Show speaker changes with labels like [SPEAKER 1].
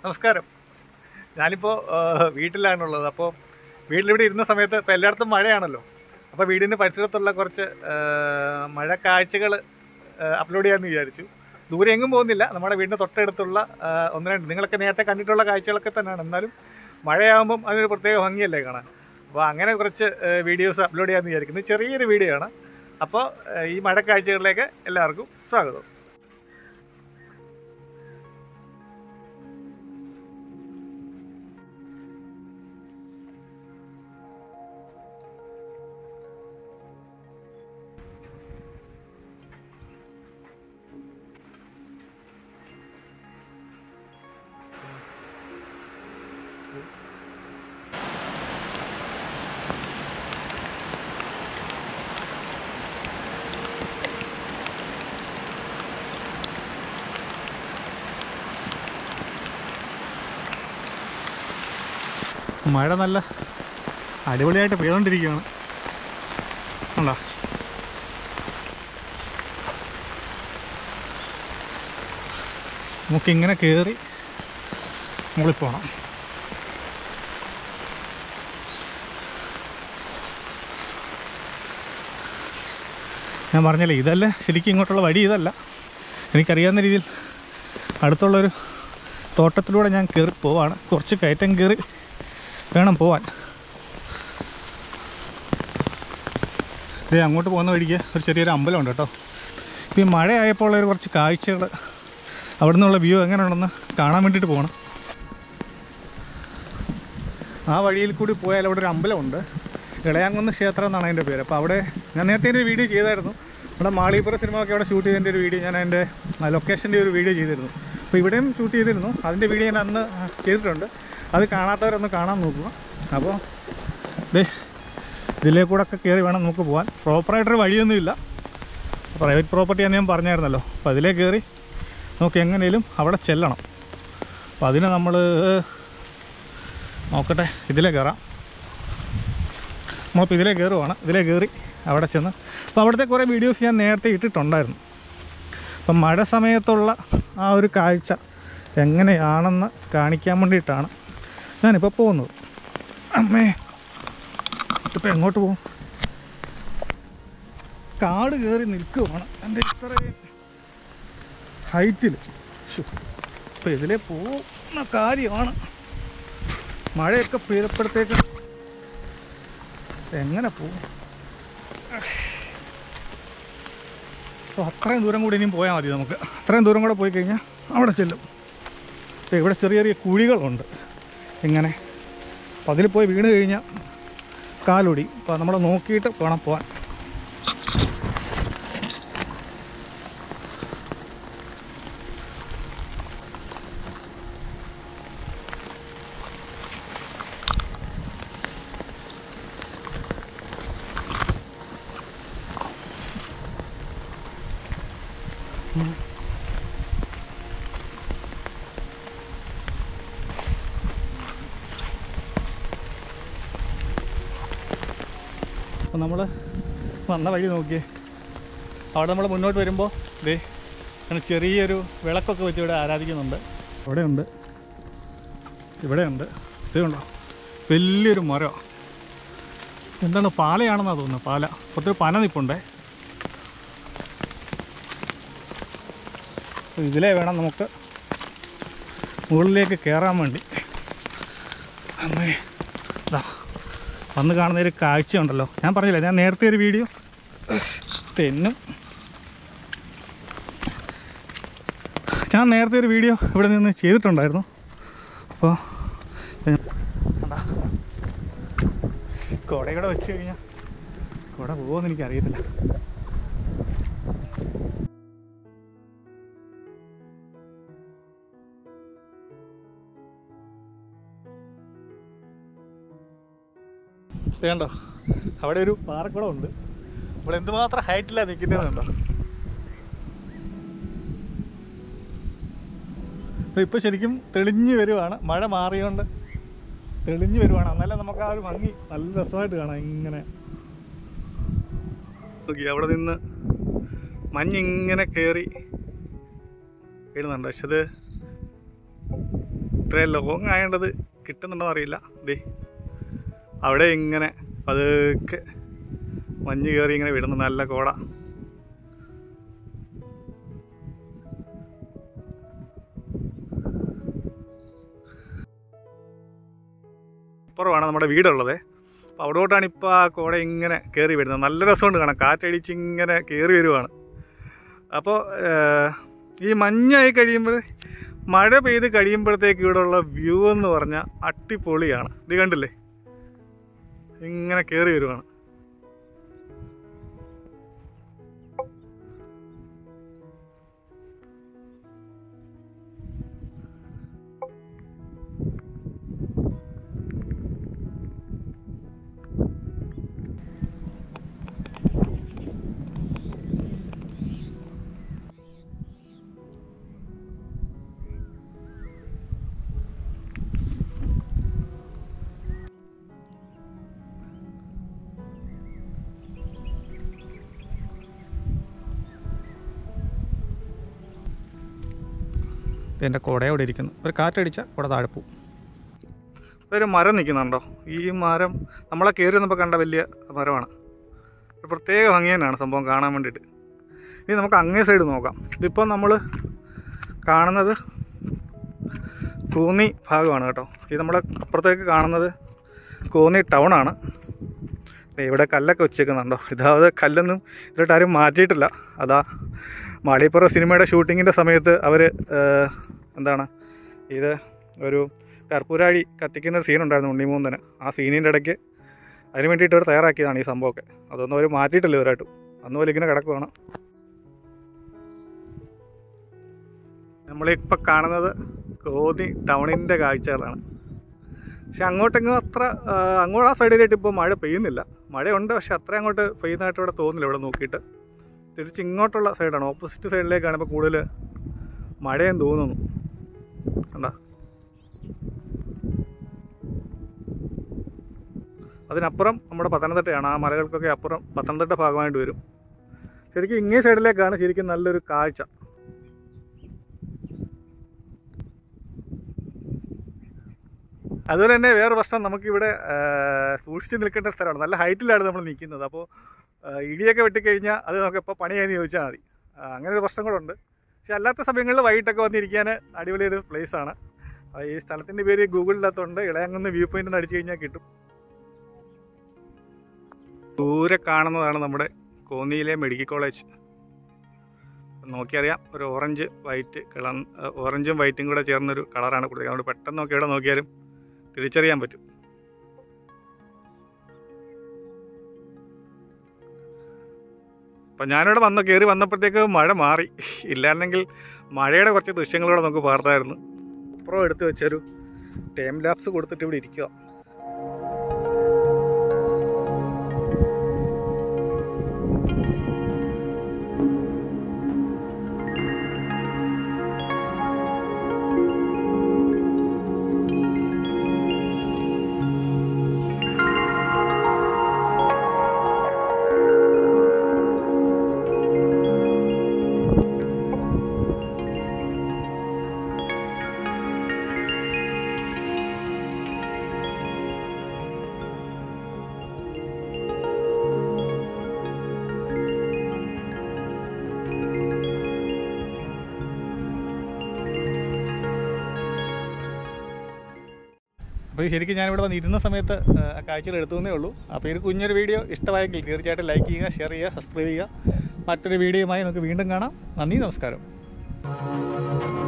[SPEAKER 1] നമസ്കാരം ഞാനിപ്പോൾ വീട്ടിലാണുള്ളത് അപ്പോൾ വീട്ടിലിവിടെ ഇരുന്ന സമയത്ത് ഇപ്പോൾ എല്ലായിടത്തും മഴയാണല്ലോ അപ്പോൾ വീടിൻ്റെ പരിസരത്തുള്ള കുറച്ച് ആ, മഴ കാഴ്ചകൾ അപ്ലോഡ് ചെയ്യാമെന്ന് വിചാരിച്ചു ദൂരെ എങ്ങും പോകുന്നില്ല നമ്മുടെ വീടിൻ്റെ തൊട്ടടുത്തുള്ള ആ, ഒന്ന് രണ്ട് നിങ്ങളൊക്കെ നേരത്തെ കണ്ടിട്ടുള്ള കാഴ്ചകളൊക്കെ തന്നെയാണ് എന്നാലും മഴയാകുമ്പം അതിനൊരു പ്രത്യേക ഭംഗിയല്ലേ കാണാൻ അപ്പോൾ അങ്ങനെ കുറച്ച് വീഡിയോസ് അപ്ലോഡ് ചെയ്യാമെന്ന് വിചാരിക്കുന്നു ചെറിയൊരു വീഡിയോ ആണ് അപ്പോൾ ആ, ഈ മഴ കാഴ്ചകളിലേക്ക് എല്ലാവർക്കും സ്വാഗതം മഴ നല്ല അടിപൊളിയായിട്ട് പെയ്തുകൊണ്ടിരിക്കുകയാണ് ഉണ്ടോ നമുക്കിങ്ങനെ കയറി മുകളിൽ പോകണം ഞാൻ പറഞ്ഞല്ലേ ഇതല്ല ശരിക്കും ഇങ്ങോട്ടുള്ള വഴി ഇതല്ല എനിക്കറിയാവുന്ന രീതിയിൽ അടുത്തുള്ളൊരു തോട്ടത്തിലൂടെ ഞാൻ കയറി പോവാണ് കുറച്ച് കയറ്റം കയറി വേണം പോവാൻ ഇതേ അങ്ങോട്ട് പോകുന്ന വഴിക്ക് ഒരു ചെറിയൊരു അമ്പലമുണ്ട് കേട്ടോ ഇപ്പോൾ ഈ മഴയായപ്പോൾ ഉള്ള ഒരു കുറച്ച് കാഴ്ചകൾ അവിടെ നിന്നുള്ള വ്യൂ എങ്ങനെയുണ്ടെന്ന് കാണാൻ വേണ്ടിയിട്ട് പോകണം ആ വഴിയിൽ കൂടി പോയാൽ അവിടെ ഒരു അമ്പലമുണ്ട് ഇളയാങ്കുന്ന് ക്ഷേത്രം എന്നാണ് അതിൻ്റെ പേര് അപ്പോൾ അവിടെ ഞാൻ നേരത്തെ ഒരു വീഡിയോ ചെയ്തായിരുന്നു ഇവിടെ മാളികപ്പുറ സിനിമ ഒക്കെ അവിടെ ഷൂട്ട് ചെയ്തതിൻ്റെ ഒരു വീഡിയോ ഞാൻ അതിൻ്റെ ലൊക്കേഷൻ്റെ ഒരു വീഡിയോ ചെയ്തിരുന്നു അപ്പോൾ ഇവിടെയും ഷൂട്ട് ചെയ്തിരുന്നു അതിൻ്റെ വീഡിയോ ഞാൻ അന്ന് ചെയ്തിട്ടുണ്ട് അത് കാണാത്തവരൊന്ന് കാണാൻ നോക്കുക അപ്പോൾ ദേ ഇതിലേ കൂടെ ഒക്കെ കയറി വേണം നമുക്ക് പോകാൻ പ്രോപ്പറായിട്ടൊരു വഴിയൊന്നുമില്ല പ്രൈവറ്റ് പ്രോപ്പർട്ടിയാണെന്ന് ഞാൻ പറഞ്ഞായിരുന്നല്ലോ അപ്പോൾ അതിലേ കയറി നമുക്ക് എങ്ങനെയും അവിടെ ചെല്ലണം അപ്പോൾ അതിന് നമ്മൾ നോക്കട്ടെ ഇതിലേ കയറാം നമ്മളിപ്പോൾ ഇതിലേ കയറുവാണ് ഇതിലേ കയറി അവിടെ ചെന്ന് അപ്പോൾ അവിടുത്തെ കുറേ വീഡിയോസ് ഞാൻ നേരത്തെ ഇട്ടിട്ടുണ്ടായിരുന്നു അപ്പം മഴ സമയത്തുള്ള ആ ഒരു കാഴ്ച എങ്ങനെയാണെന്ന് കാണിക്കാൻ വേണ്ടിയിട്ടാണ് ഞാനിപ്പോൾ പോകുന്നത് അമ്മേ ഇപ്പം എങ്ങോട്ട് പോകും കാട് കയറി നിൽക്കുവാണ് എൻ്റെ ഇത്രയും ഹൈറ്റിൽ ഇപ്പം ഇതിലേ പോകുന്ന കാര്യമാണ് മഴയൊക്കെ പെയ്തപ്പോഴത്തേക്ക് എങ്ങനെ പോകും അപ്പോൾ അത്രയും ദൂരം കൂടി ഇനിയും പോയാൽ മതി നമുക്ക് അത്രയും ദൂരം കൂടെ പോയി കഴിഞ്ഞാൽ അവിടെ ചെല്ലും അപ്പോൾ ഇവിടെ ചെറിയ ചെറിയ കുഴികളുണ്ട് ഇങ്ങനെ അപ്പോൾ അതിൽ പോയി വീണ് കഴിഞ്ഞാൽ കാലൊടി അപ്പോൾ നമ്മൾ നോക്കിയിട്ട് വേണം പോകാൻ അപ്പോൾ നമ്മൾ വന്ന വഴി നോക്കിയേ അവിടെ നമ്മൾ മുന്നോട്ട് വരുമ്പോൾ ദേ അങ്ങനെ ചെറിയൊരു വിളക്കൊക്കെ വെച്ച് ഇവിടെ ആരാധിക്കുന്നുണ്ട് ഇവിടെയുണ്ട് ഇവിടെയുണ്ട് ഇതുണ്ടോ വലിയൊരു മരം എന്താണ് പാലയാണെന്നാണ് തോന്നുന്നത് പാല ഒത്തിരി പന നിപ്പുണ്ടേ അപ്പോൾ ഇതിലേ വേണം നമുക്ക് മുകളിലേക്ക് കയറാൻ വേണ്ടി അമ്മേ ഇതാ വന്ന് കാണുന്ന ഒരു കാഴ്ച ഉണ്ടല്ലോ ഞാൻ പറഞ്ഞില്ല ഞാൻ നേരത്തെ ഒരു വീഡിയോ തെന്നും ഞാൻ നേരത്തെ ഒരു വീഡിയോ ഇവിടെ നിന്ന് ചെയ്തിട്ടുണ്ടായിരുന്നു അപ്പോൾ കണ്ടാ കുടയുടെ വെച്ച് കഴിഞ്ഞാൽ കുട പോകുമെന്ന് എനിക്കറിയത്തില്ല ഇത് കണ്ടോ അവിടെ ഒരു പാറക്കുളം ഉണ്ട് ഇവിടെ എന്തുമാത്രം ഹൈറ്റിലാണ് നിൽക്കുന്നത് കണ്ടോ അപ്പോൾ ഇപ്പോൾ ശരിക്കും തെളിഞ്ഞു വരുവാണ് മഴ മാറിയോണ്ട് തെളിഞ്ഞു വരുവാണ് എന്നാലും നമുക്ക് ആ ഒരു ഭംഗി നല്ല രസമായിട്ട് കാണാം ഇങ്ങനെ നോക്കി അവിടെ നിന്ന് മഞ്ഞിങ്ങനെ കയറി വീഴുന്നുണ്ട് പക്ഷെ അത് ഇത്രയും ലോങ് ആയേണ്ടത് കിട്ടുന്നുണ്ടോ അറിയില്ല ദേ അവിടെ ഇങ്ങനെ പതുക്കെ മഞ്ഞ് കയറി ഇങ്ങനെ വിടുന്നു നല്ല കോട അപ്പുറമാണ് നമ്മുടെ വീടുള്ളത് അപ്പോൾ അവിടോട്ടാണ് ഇപ്പോൾ ആ കോട ഇങ്ങനെ കയറി വരുന്നത് നല്ല രസമുണ്ട് കാണാം കാറ്റടിച്ച് ഇങ്ങനെ കയറി വരുവാണ് അപ്പോൾ ഈ മഞ്ഞായി കഴിയുമ്പോൾ മഴ പെയ്ത് കഴിയുമ്പോഴത്തേക്ക് ഇവിടെ ഉള്ള വ്യൂ എന്ന് പറഞ്ഞാൽ അടിപൊളിയാണ് ഇത് കണ്ടില്ലേ ഇങ്ങനെ കയറി വരുവാണ് എൻ്റെ കുട ഇവിടെ ഇരിക്കുന്നു ഒരു കാറ്റടിച്ചാൽ കുട താഴെ പോവും ഒരു മരം നിൽക്കുന്നുണ്ടോ ഈ മരം നമ്മളെ കയറി വന്നപ്പോൾ കണ്ട വലിയ മരമാണ് ഒരു പ്രത്യേക ഭംഗി തന്നെയാണ് സംഭവം കാണാൻ വേണ്ടിയിട്ട് ഇനി നമുക്ക് അങ്ങേ സൈഡ് നോക്കാം ഇതിപ്പോൾ നമ്മൾ കാണുന്നത് കൂന്നി ഭാഗമാണ് കേട്ടോ ഇത് നമ്മുടെ അപ്പുറത്തേക്ക് കാണുന്നത് കൂന്നി ടൗണാണ് ദേ ഇവിടെ കല്ലൊക്കെ വെച്ചേക്കുന്നുണ്ടോ ഇതാവത് കല്ലൊന്നും ഇതിലോട്ട് ആരും മാറ്റിയിട്ടില്ല അതാ മാളിപ്പുറ സിനിമയുടെ ഷൂട്ടിങ്ങിൻ്റെ സമയത്ത് അവർ എന്താണ് ഇത് ഒരു കർപ്പൂരാഴി കത്തിക്കുന്ന ഒരു സീനുണ്ടായിരുന്നു ഉണ്ണിമൂന്നന് ആ സീനിൻ്റെ ഇടയ്ക്ക് അതിന് വേണ്ടിയിട്ട് അവർ തയ്യാറാക്കിയതാണ് ഈ സംഭവമൊക്കെ അതൊന്നും അവർ മാറ്റിയിട്ടില്ല ഇവരായിട്ടും അന്ന് പോലെ ഇങ്ങനെ കിടക്കുവാണ് നമ്മളിപ്പോൾ കാണുന്നത് കോന്നി ടൗണിൻ്റെ കാഴ്ചകളാണ് പക്ഷെ അങ്ങോട്ടെങ്ങും അത്ര ആ, അങ്ങോട്ട് ആ സൈഡിലായിട്ട് ഇപ്പോൾ മഴ പെയ്യുന്നില്ല മഴയുണ്ട് പക്ഷെ അത്ര അങ്ങോട്ട് പെയ്യുന്നതായിട്ട് ഇവിടെ തോന്നുന്നില്ല ഇവിടെ നോക്കിയിട്ട് തിരിച്ച് ഇങ്ങോട്ടുള്ള സൈഡാണ് ഓപ്പോസിറ്റ് സൈഡിലേക്കാണ് ഇപ്പോൾ കൂടുതൽ മഴയും തോന്നുന്നു കണ്ട അതിനപ്പുറം നമ്മുടെ പത്തനംതിട്ടയാണ് ആ മലകൾക്കൊക്കെ അപ്പുറം പത്തനംതിട്ട ഭാഗമായിട്ട് വരും ശരിക്കും ഇങ്ങേ സൈഡിലേക്കാണ് ശരിക്കും നല്ലൊരു കാഴ്ച അതുപോലെ തന്നെ വേറെ പ്രശ്നം നമുക്കിവിടെ ആ, സൂക്ഷിച്ച് നിൽക്കേണ്ട സ്ഥലമാണ് നല്ല ഹൈറ്റിലാണ് നമ്മൾ നിൽക്കുന്നത് അപ്പോൾ ആ, ഇടിയൊക്കെ വെട്ടിക്കഴിഞ്ഞാൽ അത് നമുക്ക് എപ്പോൾ പണിയാന്ന് ചോദിച്ചാൽ മതി ആ, അങ്ങനെ ഒരു പ്രശ്നം കൂടെ ഉണ്ട് പക്ഷെ അല്ലാത്ത സമയങ്ങളിൽ വൈകിട്ടൊക്കെ വന്നിരിക്കാൻ അടിപൊളി ഒരു പ്ലേസാണ് ഈ സ്ഥലത്തിൻ്റെ പേര് ഗൂഗിളിനകത്തുണ്ട് ഇളയങ്ങുന്ന വ്യൂ പോയിന്റ് അടിച്ചു കഴിഞ്ഞാൽ കിട്ടും ദൂരെ കാണുന്നതാണ് നമ്മുടെ കോന്നിയിലെ മെഡിക്കൽ കോളേജ് നോക്കിയറിയാം ഒരു ഓറഞ്ച് വൈറ്റ് കിളം ഓറഞ്ചും വൈറ്റും കൂടെ ചേർന്നൊരു കളറാണ് കൊടുത്തത് അതുകൊണ്ട് പെട്ടെന്ന് നോക്കി എവിടെ നോക്കിയാലും തിരിച്ചറിയാൻ പറ്റും അപ്പം ഞാനിവിടെ വന്ന് കയറി വന്നപ്പോഴത്തേക്ക് മഴ മാറി ഇല്ലായിരുന്നെങ്കിൽ മഴയുടെ കുറച്ച് ദൃശ്യങ്ങളൂടെ നമുക്ക് പാർത്തായിരുന്നു അപ്പുറം എടുത്ത് വെച്ചൊരു ടൈം ലാപ്സ് കൊടുത്തിട്ട് ഇവിടെ ഇരിക്കുക അപ്പോൾ ശരിക്കും ഞാനിവിടെ വന്ന് ഇരുന്ന സമയത്ത് ആ, ആ കാഴ്ചകൾ എടുത്തുവെന്നേ ഉള്ളൂ അപ്പോൾ ഇത് കുഞ്ഞൊരു വീഡിയോ ഇഷ്ടമായെങ്കിൽ തീർച്ചയായിട്ടും ലൈക്ക് ചെയ്യുക ഷെയർ ചെയ്യുക സബ്സ്ക്രൈബ് ചെയ്യുക മറ്റൊരു വീഡിയോയുമായി നമുക്ക് വീണ്ടും കാണാം നന്ദി നമസ്കാരം